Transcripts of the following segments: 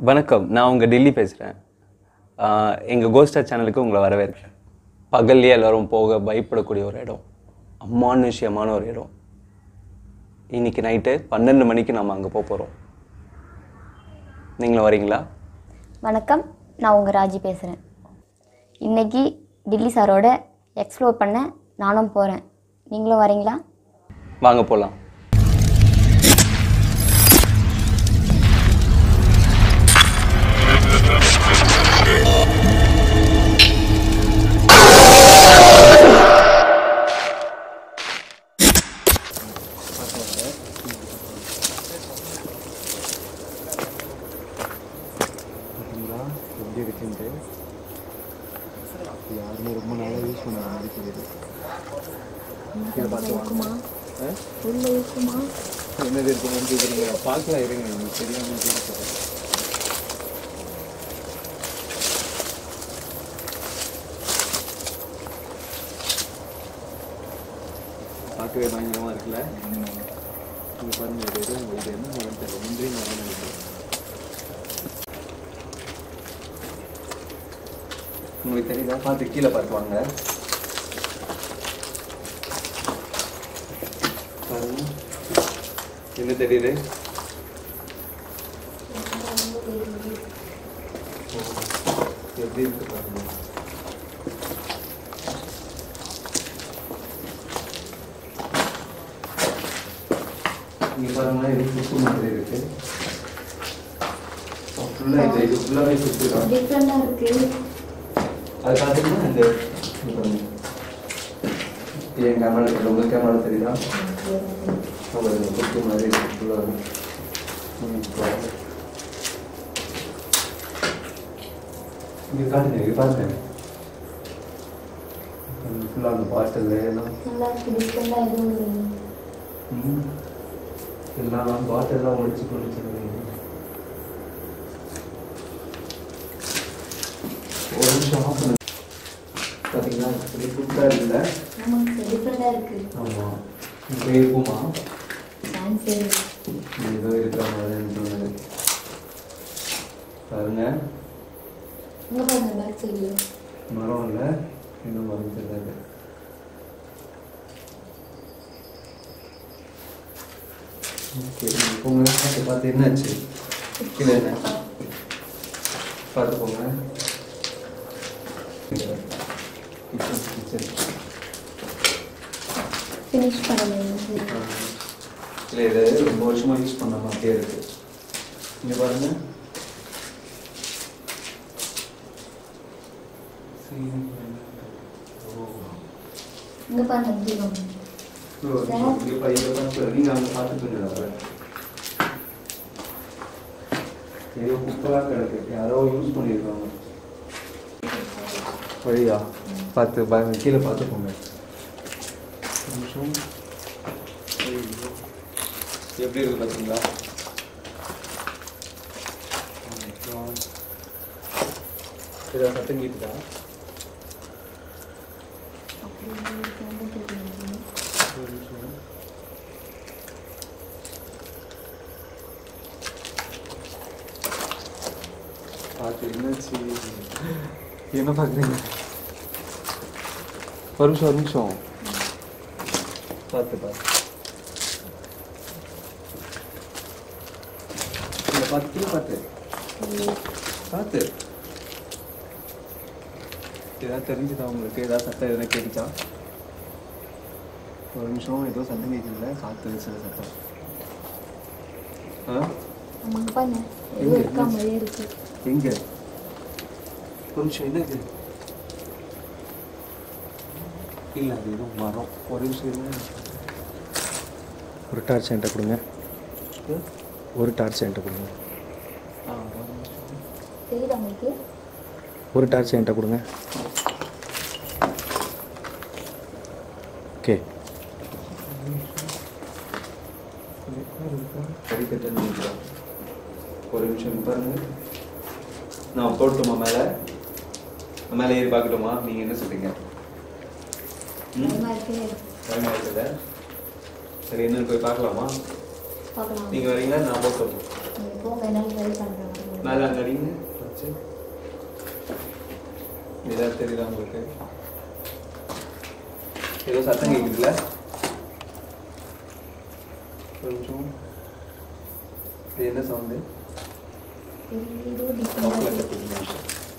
வணக்கம் நான் உங்கள் டெல்லி பேசுகிறேன் எங்கள் கோஸ்டா சேனலுக்கு உங்களை வரவேற்கிறேன் பகல்லையே எல்லாரும் போக பயப்படக்கூடிய ஒரு இடம் அமானுஷ்யமான ஒரு இடம் இன்னைக்கு நைட்டு பன்னெண்டு மணிக்கு நம்ம அங்கே போக போகிறோம் நீங்களும் வரீங்களா வணக்கம் நான் உங்கள் ராஜி பேசுகிறேன் இன்னைக்கு டில்லி சாரோட எக்ஸ்ப்ளோர் பண்ண நானும் போகிறேன் நீங்களும் வரீங்களா வாங்க போகலாம் பார்த்தீங்களா எப்படி இருக்குன்ட்டு இது யாருமே ரொம்ப நாளாக யூஸ் பண்ண மாதிரி தெரியுது இதை பார்த்து வாங்க. ஆ? என்னது இருக்குன்னு கேட்குறீங்க பார்க்கலாம் இருங்க எனக்கு தெரியாமல் கேட்குறேன் பார்க்கவே பயங்கரமாக இருக்குல்ல இங்கே பாருங்க இது எதுவும் இது என்ன மரம் தெரியல முந்திரி மரம் நினைக்கிறேன் உங்களுக்கு தெரியுதா பார்த்து கீழே பார்த்து வாங்க பாருங்க என்ன தெரியுது எப்படி இருக்கு பாருங்க இங்க பாருங்க இது சுத்து மாதிரி இருக்கு ஃபுல்லாக இது இது ஃபுல்லாகவே சுத்து தான் டிஃப்ரெண்டாக இருக்குது அது பார்த்தீங்கன்னா இந்த இது பாருங்க. இது என் கேமரா தெரியல உங்கள் கேமரா தெரியுதா ஒரு குத்து மாதிரி இருக்கு ஃபுல்லாக இங்கே காட்டுங்க இது பாருங்க ஃபுல்லாக அந்த பாட்டில் எல்லாம் நல்லா இருக்குது டிஃப்ரெண்டாக எதுவும் இல்லை ம். எல்லாம் பாட்டெல்லாம் ஒழிச்சு கொடுத்துருவீங்க ஒரு நிமிஷம் ஆஃப் பண்ணு பார்த்தீங்களா இப்படி சூப்பராக இருக்குல்ல ஆமாம் டிஃப்ரெண்டாக இருக்குது ஆமாம் இப்போ இருக்குமா டான்ஸு ஏதோ இருக்கிற மாதிரி தோணுது பாருங்க இங்கே பாருங்க பேக் சைடு மரம் இல்லை இன்னும் மரம் தெரியாது ஓகே போங்க பார்த்து பார்த்து என்னாச்சு கீழே என்ன பார்த்து போங்க கிச்சன் கிச்சன் ஃபினிஷ் பண்ணல இல்லை இது ரொம்ப வருஷமாக யூஸ் பண்ண மாதிரியே இருக்கு இங்கே பாருங்க இங்கே பாருங்க தீபம் இங்கே பா இங்கே பார்த்து நீங்கள் அங்கே பார்த்துட்டு அவரை ஏதோ குப்பெல்லாம் கிடக்கு யாரோ யூஸ் பண்ணியிருக்காங்க வழியா பார்த்து பாருங்க கீழே பார்த்து போங்க ஒரு நிமிஷம் ஐயோ. எப்படி இருக்கு பார்த்தீங்களா ஏதாவது சத்தம் கேட்டுதா ஒரு நிமிஷம் பார்த்து என்னாச்சு என்ன பார்க்குறீங்க ஒரு நிமிஷம் ஒரு நிமிஷம் பார்த்து பார்த்து இல்லை பார்த்து கீழே பார்த்து பார்த்து ஏதாவது தெரிஞ்சுதா உங்களுக்கு ஏதாவது சத்தம் எதாவது கேட்டுச்சா ஒரு நிமிஷம் ஏதோ சத்தம் கேட்குதுல காற்று சில சத்தம் ஆ ஆமாங்க பாருங்க எங்க? எதுவும் இருக்கா மாதிரியே இருக்குது எங்க ஒரு நிமிஷம் என்ன இது இல்லை அது ஏதோ மரம் ஒரு நிமிஷம் என்ன ஒரு டார்ச் என்கிட்ட கொடுங்க ஒரு டார்ச் என்கிட்ட கொடுங்க ஆ ஒரு நிமிஷம் தெரியுதா உங்களுக்கு ஒரு டார்ச் என்கிட்ட கொடுங்க ஓகே படிக்கட்டுன்னு நினைக்கிறேன். ஒரு நிமிஷம் இங்க பாருங்க நான் போட்டுமா மேலே மேலே ஏறி பார்க்கட்டுமா நீங்கள் என்ன சொல்றீங்க ம் பயமா இருக்கு பயமா இருக்குதா சரி என்னன்னு போய் பார்க்கலாமா பார்க்கலாம் நீங்கள் வரீங்களா நான் போட்டு நீங்கள் போங்க என்னால் ட்ரை பண்ணுறேன் மேலே அங்கே அடிங்க வச்சு ஏதாவது தெரியுதா உங்களுக்கு ஏதோ சத்தம் கேட்குதுல்ல கொஞ்சம் இது என்ன சவுண்டு ஏதோ different ஆ இருக்கு.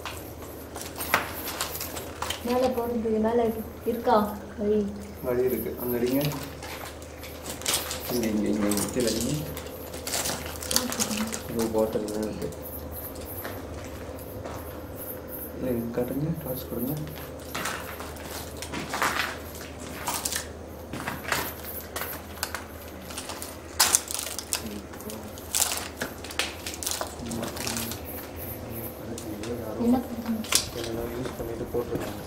மேலே போகிறது மேலே இருக்கா வழி வழி இருக்கு அங்கே அடிங்க இங்கே இங்கே இங்கே கீழே அடிங்க இது பாட்டில் இருக்கு இல்லை இங்க காட்டுங்க டார்ச் கொடுங்க என்ன பண்ணுறது இதெல்லாம் யூஸ் பண்ணிட்டு போட்டுருக்காங்க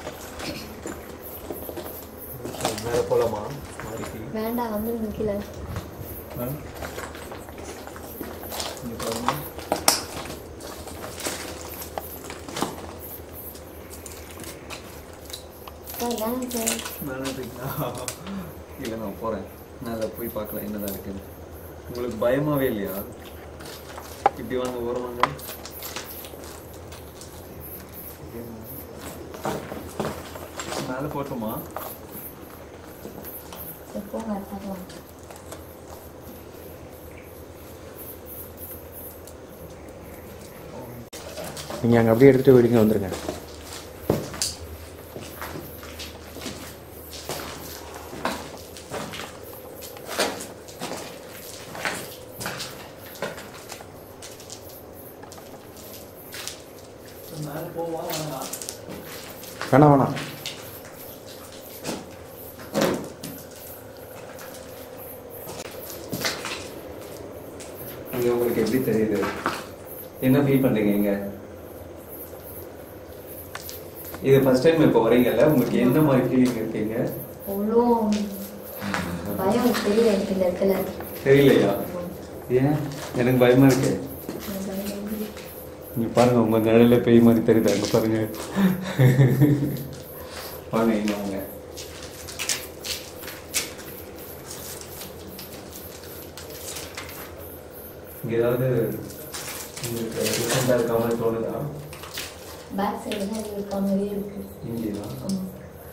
மேலே போகலாமா மாடிக்கு வேண்டாம் வந்து கீழே ஆ இங்கே பாருங்க சார் வேணாம் சார் மேலே இருக்கீங்களா இல்லை நான் போகிறேன் மேலே போய் பார்க்கலாம் என்னதான் இருக்குன்னு உங்களுக்கு பயமாவே இல்லையா இப்படி வாங்க ஓரமாங்க மேலே போட்டுமா சரி போங்க பார்க்கலாம் நீங்கள் அங்கே அப்படியே எடுத்துகிட்டு வீடுங்க வந்துருங்க மேலே போவா வேணாம் வேணாம் இங்கே உங்களுக்கு எப்படி தெரியுது என்ன ஃபீல் பண்ணுறீங்க இங்கே இது ஃபர்ஸ்ட் டைம் இப்போ வரீங்கல்ல உங்களுக்கு என்ன மாதிரி ஃபீலிங் இருக்கீங்க அவ்வளோ பயம் தெரியல எனக்கு இந்த இடத்துல தெரியலையா ஏன் எனக்கு பயமா இருக்கு இங்க பாருங்க உங்க நிழல பேய் மாதிரி தெரியுது அங்க பாருங்க வாங்க இங்க வாங்க இங்க ஏதாவது உங்களுக்கு டிஃப்ரெண்டாக இருக்க மாதிரி தோணுதா பேக் சைடு தான் இருக்க மாதிரியே இருக்கு இங்கேயா ஆமாம்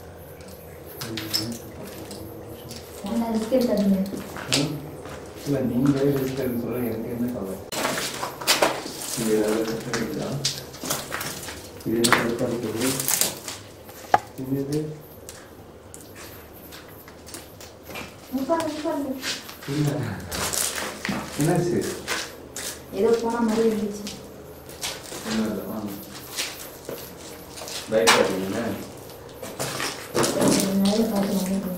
வேண்டாம் ரிஸ்க் எடுக்காதீங்க இல்லை நீங்களே ரிஜிஸ்டர்னு சொல்ல எனக்கு என்ன கவலை இங்கே ஏதாவது பிரச்சனை இருக்குதா இது என்ன கருப்பாக இருக்குது இது இது உட்காந்து உட்காந்து இல்லை என்னாச்சு ஏதோ போன மாதிரி இருந்துச்சு ஒன்றும் இல்லை வாங்க பயப்படாதீங்க நிறைய பார்த்து வாங்கிக்கோங்க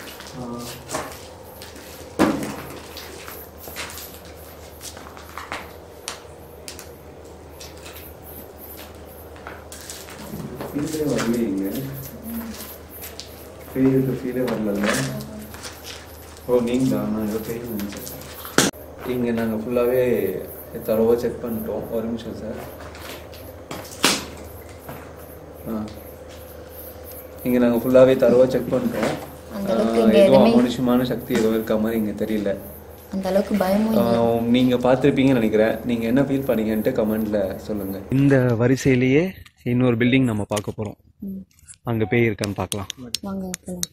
ஃபீலே வரலைங்க ஃபீலுக்கு ஃபீலே வரல ஓ நீங்கள் நான் ஏதோ பெயின் நினச்சேன் இங்கே நாங்கள் ஃபுல்லாகவே தரவாக செக் பண்ணிட்டோம் ஒரு நிமிஷம் சார் ஆ இங்கே நாங்கள் ஃபுல்லாகவே தரவாக செக் பண்ணிட்டோம் அந்த அளவுக்கு இங்க எதுவும் எதுவுமே- அமானுஷமான சக்தி எதுவும் இருக்க மாதிரி இங்கே தெரியல அந்த அளவுக்கு பயமும் இல்லை நீங்கள் பார்த்துருப்பீங்கன்னு நினைக்கிறேன் நீங்கள் என்ன ஃபீல் பண்ணீங்கன்ட்டு கமெண்ட்டில் சொல்லுங்கள் இந்த வரிசையிலேயே இன்னொரு பில்டிங் நம்ம பார்க்க போகிறோம் ம். அங்கே பேய் இருக்கான்னு பார்க்கலாம் வாங்க போகலாம்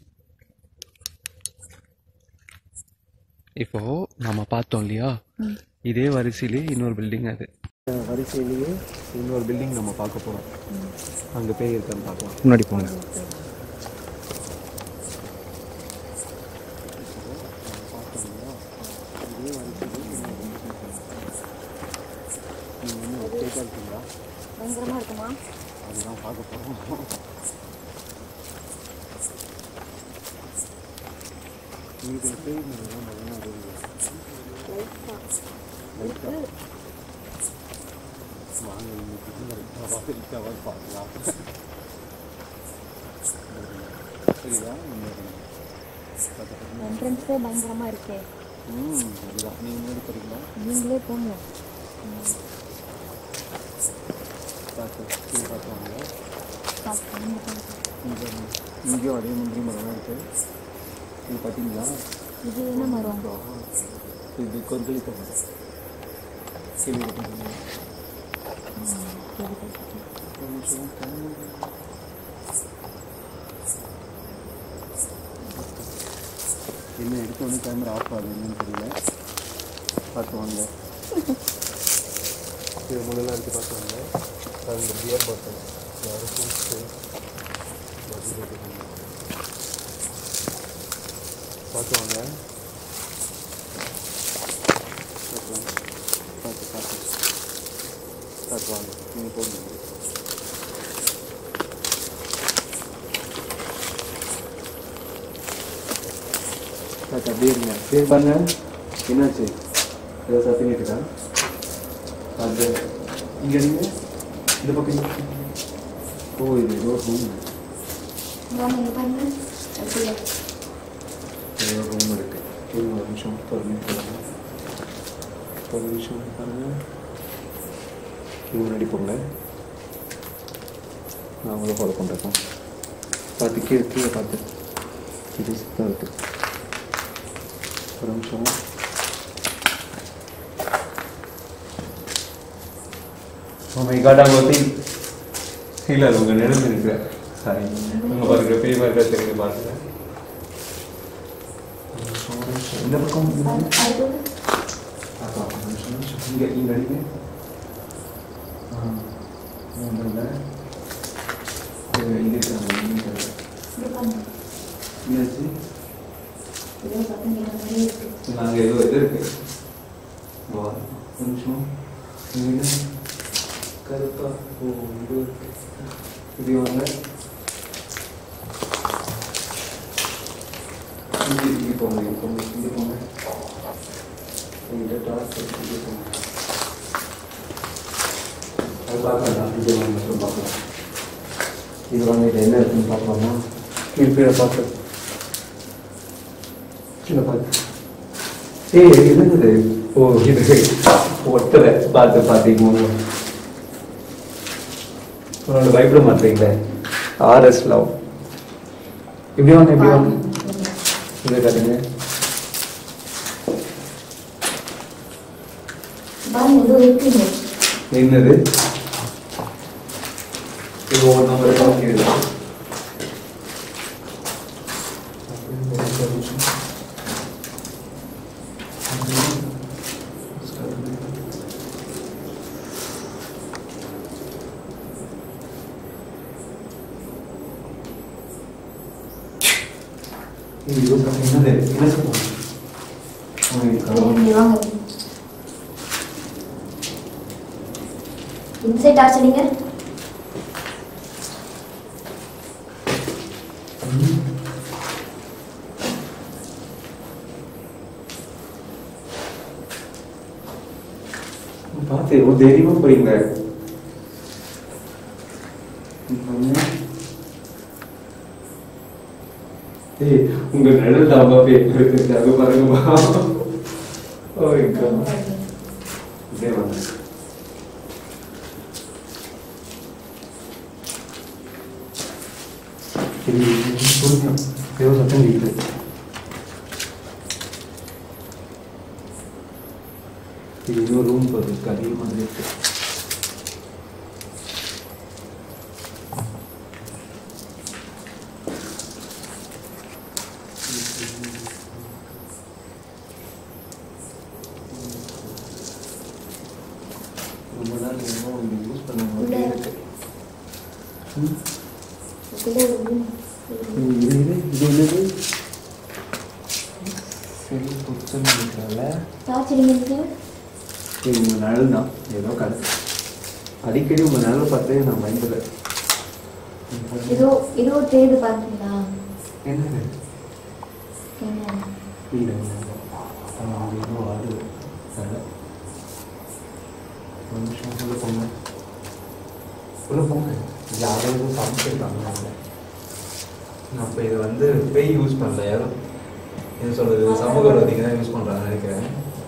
இப்போ நம்ம பார்த்தோம் இல்லையா இதே வரிசையிலேயே இன்னொரு பில்டிங் அது வரிசையிலேயே இன்னொரு பில்டிங் நம்ம பார்க்க போகிறோம் அங்கே பேய் இருக்கான்னு பார்க்கலாம் முன்னாடி போங்க பயங்கரமாக இருக்குமா என்ட்ரன்ஸே பயங்கரமாக இருக்கே நீங்களே போங்க பார்த்து நீங்க போங்க. இங்கேயும் அதே மாதிரி மரம் இருக்கு இது பார்த்தீங்களா இது என்ன மரம் இது கொந்தளிக்க மரம் கேள்விப்பட்டீங்களா என்ன எடுத்தோடனே கேமரா ஆஃப் ஆகுது என்னன்னு தெரியல பார்த்து வாங்க இது முதல்ல எடுத்து பார்த்து வாங்க அது இந்த பியர் பாட்டில் யாரும் குடிச்சு பார்த்து வாங்க பார்த்து வாங்க. பார்த்து பார்த்து பார்த்து வாங்க நீங்கள் போடுங்க சார் அப்படியே இருங்க சரி பாருங்க என்னாச்சு ஏதோ சத்தினிட்டு இருக்கா அது இங்கே இருங்க இந்த பக்கம் இங்க. ஓ இது ஏதோ ரூம் வாங்க இங்கே பாருங்க எப்படி ஏதோ ரூம் இருக்கு ஒரு ஒரு நிமிஷம் ஒரு நிமிஷம் ஒரு நிமிஷம் பாருங்க இது முன்னாடி போங்க நான் உங்களை ஃபாலோ பண்ணுறேன் பார்த்து கீழே கீழே பார்த்து இது சுத்தம் இருக்கு ஒரு நிமிஷம் ஓ மை காட் அங்கே வந்து இல்லை உங்கள் நினைவு இருக்கிற சாரி உங்கள் பாருங்க பெரிய மாதிரி தெரியுது பாருங்க ஒரு நிமிஷம், ஒரு நிமிஷம். இந்த பக்கம் இந்த பக்கம். அது அப்பா, ஒரு நிமிஷம், ஒரு நிமிஷம். இங்க இங்க அடிங்க ஆ ஒன்றும் இல்லை இது இங்கே இருக்காங்க இங்கே இருக்காங்க இது பாருங்க என்னாச்சு ஏதோ சத்தம் கேட்ட மாதிரி இருக்கு நாங்கள் ஏதோ இது இருக்கு வா ஒரு நிமிஷம் இங்கே கருப்பா ஓ இது இருக்கு இது வாங்க இங்கே இங்கே போங்க இங்கே போங்க இங்கே போங்க இங்கே டார்ச் இங்கே போங்க அது பார்க்கலாம் இங்கே வாங்க மட்டும் பார்க்கலாம் இது வாங்க இது என்ன இருக்குன்னு பார்க்கலாமா கீழே கீழே பார்த்து கீழே பார்த்து ஏய் இது என்னது ஓ இது ஒட்டலை பார்த்து பார்த்தீங்க உன்னோட பயப்பட மாட்டீங்களே ஆர்எஸ் லவ் இப்படி வாங்க இப்படி வாங்க இதை காட்டுங்க பாருங்க ஏதோ இருக்குங்க என்னது இது ஒவ்வொரு நம்பர் காமிக்குது இது என்னது என்ன சொல்லுவாங்க இங்கே வாங்க இந்த சைட் டார்ச் அடிங்க பார்த்து எவ்வளோ தைரியமாக போறீங்க ஏய் உங்க நிழல் தாபா இருக்கு அது பாருங்கப்பா ஓ எங்க இதே வாங்க சரி சொல்லுங்க ஏதோ சத்தம் கேட்குது இது இன்னொரு ரூம் போகுது அதே மாதிரி இருக்கு ரொம்ப நாள் என்னமோ இது யூஸ் பண்ண மாதிரி இருக்கு ம். இதுல ஒரு room. இது இது இது என்னது சரி புத்தகம் இருக்கிறால டார்ச் அடிங்க இதுக்கு இது உங்கள் நிழல் தான் ஏதோ கதை அடிக்கடி உங்கள் நிழலை பார்த்தே நான் பயந்துடுறேன் ஏதோ ஏதோ தேடு பார்த்தீங்களா என்னது என்ன வீடு அவங்க ஏதோ ஆடு கதை ஒரு நிமிஷம் உள்ள போங்க உள்ள போங்க யாரோ எதுவும் சமைச்சிருக்காங்க நான் இப்போ இதை வந்து பேய் யூஸ் பண்ணல யாரும் என்ன சொல்கிறது சமூக விரோதிங்க தான் யூஸ் பண்ணுறாங்க நினைக்கிறேன்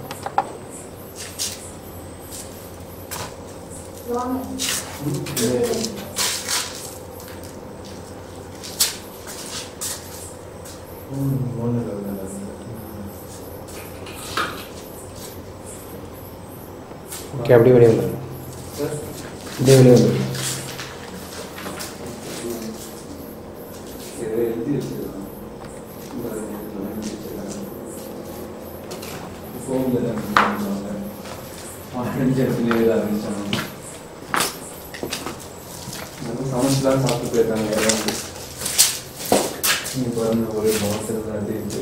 வாங்க ஓகே அப்படி வெளியே வந்துடுங்க இதே வெளியே வந்து எழுதி வச்சிருக்கான் ஃபோனில் ஆரஞ்சு இடத்துல எழுத ஆரம்பிச்சாங்க சமைச்சுலாம் சாப்பிட்டு போயிருக்காங்க எல்லாரும் நீ பாருங்க ஒரே பாட்டில் தான் இருக்கு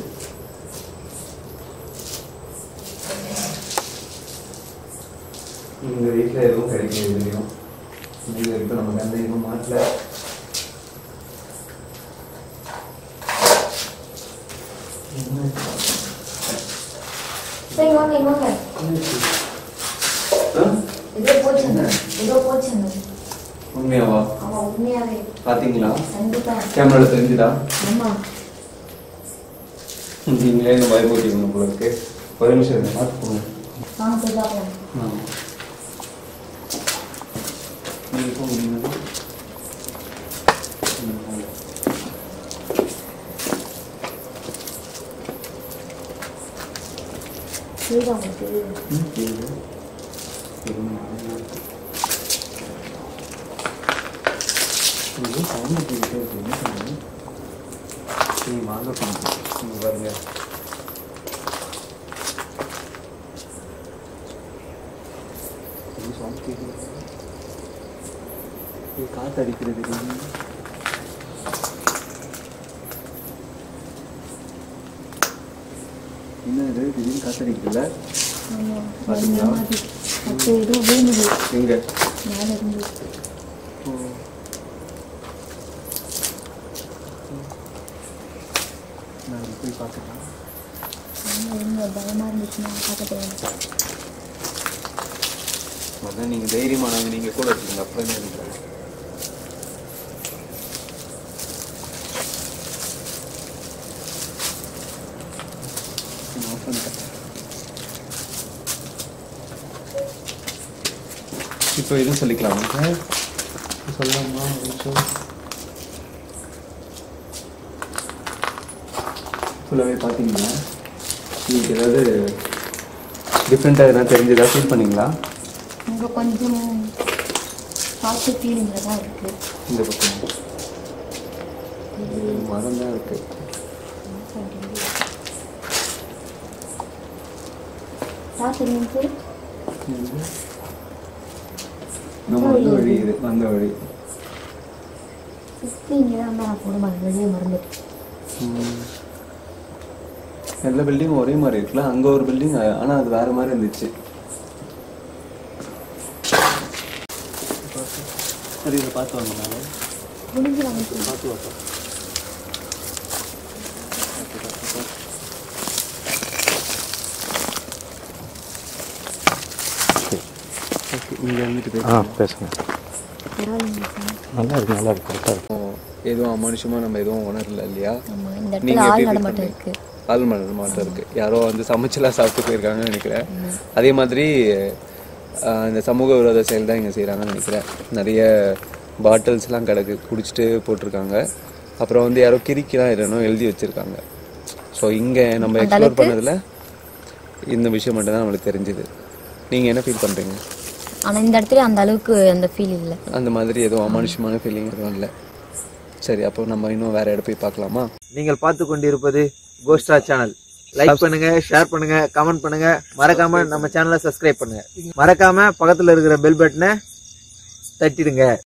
எங்கள் வீட்டில் எதுவும் கிடைக்கல இதுலையும் இது வரைக்கும் நமக்கு அந்த இதுவும் மாட்டல சரி வாங்க இங்க வாங்க ஏதோ போச்சுங்க ஏதோ போச்சுங்க உண்மையாவா ஆமாம் உண்மையாவே பார்த்தீங்களா கண்டிப்பா கேமராவில் தெரிஞ்சுதா ஆமாம் நீங்களே இந்த பயமுறுத்திக்கணும் போல இருக்கு ஒரு நிமிஷம் இருங்க பார்த்து போங்க வாங்க போய் பார்க்கலாம் நீங்கள் போங்க நீங்கள் சரிதான் உங்களுக்கு தெரியுது காற்று அடிக்கிறது என்ன இது திடீர்னு காற்று அடிக்கிறதுல ஆமாம் பாத்தீங்களா? அப்போ ஏதோ விழுந்தது எங்க மேலே இருந்து நான் போய் பார்க்கலாம் ஆமாம் இருங்க பயமாக இருந்துச்சுன்னா பார்க்க அதான் நீங்கள் தைரியமானவங்க நீங்கள் கூட இருக்கீங்க அப்புறம் என்ன இருக்கிறாங்க இப்போ எதுவும் சொல்லிக்கலாமா சார் சொல்லலாமா ஒரு நிமிஷம் ஃபுல்லாகவே பார்த்தீங்களா உங்களுக்கு ஏதாவது டிஃப்ரெண்ட்டாக எதனா தெரிஞ்சதா ஃபீல் பண்ணீங்களா இங்கே கொஞ்சம் பார்த்து ஃபீலிங்கில் தான் இருக்குது இந்த பக்கம் மரம் தான் இருக்கு பார்த்துருங்க சார் நம்ம வந்த வழி இது வந்த வழி சுற்றி இங்கே தான் நான் போட வெளியே மறந்துட்டு எல்லா பில்டிங்கும் ஒரே மாதிரி இருக்குல்ல அங்கே ஒரு பில்டிங் ஆனால் அது வேற மாதிரி இருந்துச்சு சரி இதை பார்த்து வாங்க மேலே முடிஞ்சு வாங்க பார்த்து வாப்பா இங்கே வந்துட்டு ஆ பேசுங்க பரவாயில்லைங்க சார் நல்லா இருக்கு நல்லா இருக்கு கரெக்டாக இருக்கு எதுவும் அமானுஷமா நம்ம எதுவும் உணரல இல்லையா ஆமாம் இந்த நீங்க இடத்துல எப்படி ஆள் feel நடமாட்டம் பண்றீங்க? இருக்குது ஆள் நடமாட்டம் இருக்கு யாரோ வந்து சமைச்செல்லாம் சாப்பிட்டு போயிருக்காங்கன்னு நினைக்கிறேன் அதே மாதிரி ஆஹ், இந்த சமூக விரோத செயல் தான் இங்கே செய்கிறாங்கன்னு நினைக்கிறேன் நிறைய பாட்டில்ஸ்லாம் கிடக்கு குடிச்சிட்டு போட்டிருக்காங்க அப்புறம் வந்து யாரோ கிறுக்கிலாம் என்னனோ எழுதி வச்சிருக்காங்க ஸோ இங்கே நம்ம எக்ஸ்ப்ளோர் பண்ணதில் இந்த விஷயம் மட்டும் தான் நம்மளுக்கு தெரிஞ்சுது நீங்கள் என்ன ஃபீல் பண்ணுறீங்க ஆனால் இந்த இடத்துல அந்த அளவுக்கு அந்த ஃபீல் இல்லை அந்த மாதிரி எதுவும் அமானுஷமான ஃபீலிங் எதுவும் இல்லை சரி அப்போ நம்ம இன்னும் வேற இடம் போய் பார்க்கலாமா நீங்கள் பார்த்து கொண்டிருப்பது கோஸ்டா சேனல் லைக் பண்ணுங்க ஷேர் பண்ணுங்க கமெண்ட் பண்ணுங்க மறக்காம நம்ம சேனலை சப்ஸ்கிரைப் பண்ணுங்க மறக்காம பக்கத்துல இருக்கிற பெல் பட்டனை தட்டிடுங்க